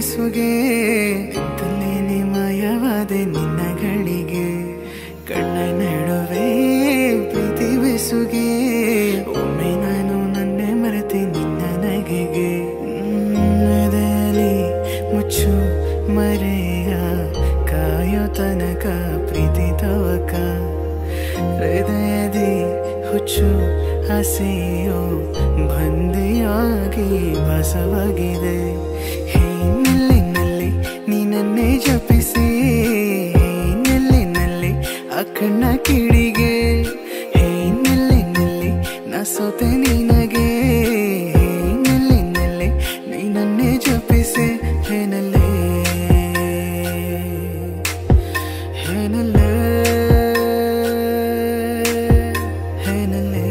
ಬೆಸುಗೆ ತಲೆಯಲ್ಲಿ ಮಾಯವಾದೆ ನಿನ್ನಗಳಿಗೆ ಕಣ್ಣ ನಡುವೆ ಪ್ರೀತಿ ಬೆಸುಗೆ ಒಮ್ಮೆ ನಾನು ನನ್ನೆ ಮರೆತೆ ನಿನ್ನ ನಗೆಗೆ ನದಲ್ಲಿ ಮುಚ್ಚು ಮರೆಯ ಕಾಯೋ ತನಕ ಪ್ರೀತಿ ತವಕ ಹೃದಯದಿ ಹುಚ್ಚು ಹಸೆಯೋ ಬಂದಿಯಾಗಿ ಬಸವಾಗಿದೆ ಹೇ ನೆಲ್ಲಿನಲ್ಲಿ ನೀನನ್ನೇ ಜಪಿಸಿ ಹೇ ನೆಲ್ಲಿನಲ್ಲಿ ಆ ಕಣ್ಣ ಕಿಡಿಗೆ ಹೇ ನೆಲ್ಲಿನಲ್ಲಿ ನಾ ಸೋತೆ ನಿನಗೆ ಹೇ ನೆಲ್ಲಿನಲ್ಲಿ ನೀನನ್ನೇ ಜಪಿಸಿ ಹೇನಲ್ಲೇ ಹೇನಲ್ಲೇ ಹೇನಲ್ಲೇ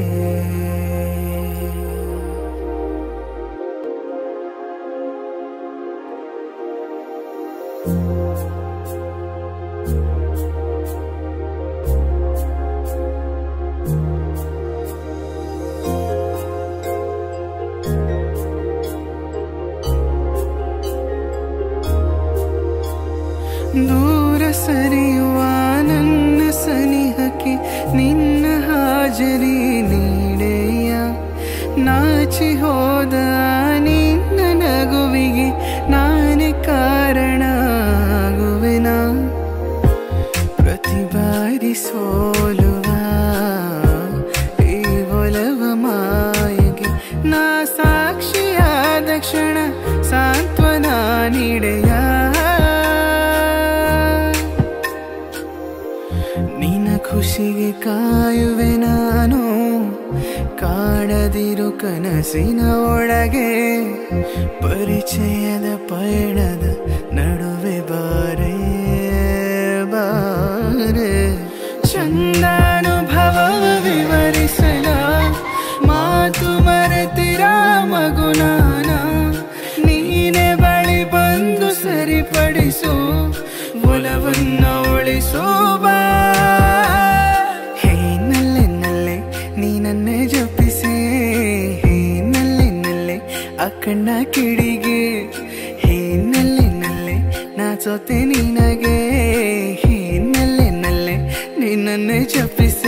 ದೂರ ಸರಿಯುವ ನನ್ನ ಸನಿಹಕ್ಕೆ ನಿನ್ನ ಹಾಜರಿ ನೀಡೆಯ ನಾಚಿ ಹೋದ ನಿನ್ನ ನಗುವಿಗೆ ನಾನೇ ಕಾರಣ ಆಗುವೆನ ಪ್ರತಿ ಬಾರಿ ಸೋಲುವ ಈ ಒಲವ ಮಾಯಗೆ ನಾ ಸಾಕ್ಷಿಯಾದ ಕ್ಷಣ ಸಾಂತ್ವನ ನೀಡೆಯ ನಿನ್ನ ಖುಷಿಗೆ ಕಾಯುವೆ ನಾನು ಕಾಡದಿರು ಕನಸಿನ ಒಳಗೆ ಪರಿಚಯದ ಪಯಣದ ನಡುವೆ ಬಾರೆ ಬಾರೆ ಚಂದಾನುಭವ ವಿವರಿಸಲ ಮಾತು ಮರೆತಿರ ಮಗುನಾನ ನೀನೆ ಬಳಿ ಬಂದು ಸರಿಪಡಿಸು ಒಲವನ್ನ ಉಳಿಸೋ ಬಾ ಹೇ ನಲ್ಲೆ ನಲ್ಲೆ ನೀನನ್ನೇ ಜಪಿಸೆ ಹೇ ನಲ್ಲೆ ನಲ್ಲೆ ಆ ಕಣ್ಣ ಕಿಡಿಗೆ ಹೇ ನಲ್ಲೆ ನಲ್ಲೆ ನಾ ಜೊತೆ ನಿನಗೆ ಹೇ ನಲ್ಲೆ ನಲ್ಲೆ ನಿನ್ನನ್ನೇ ಜಪಿಸೆ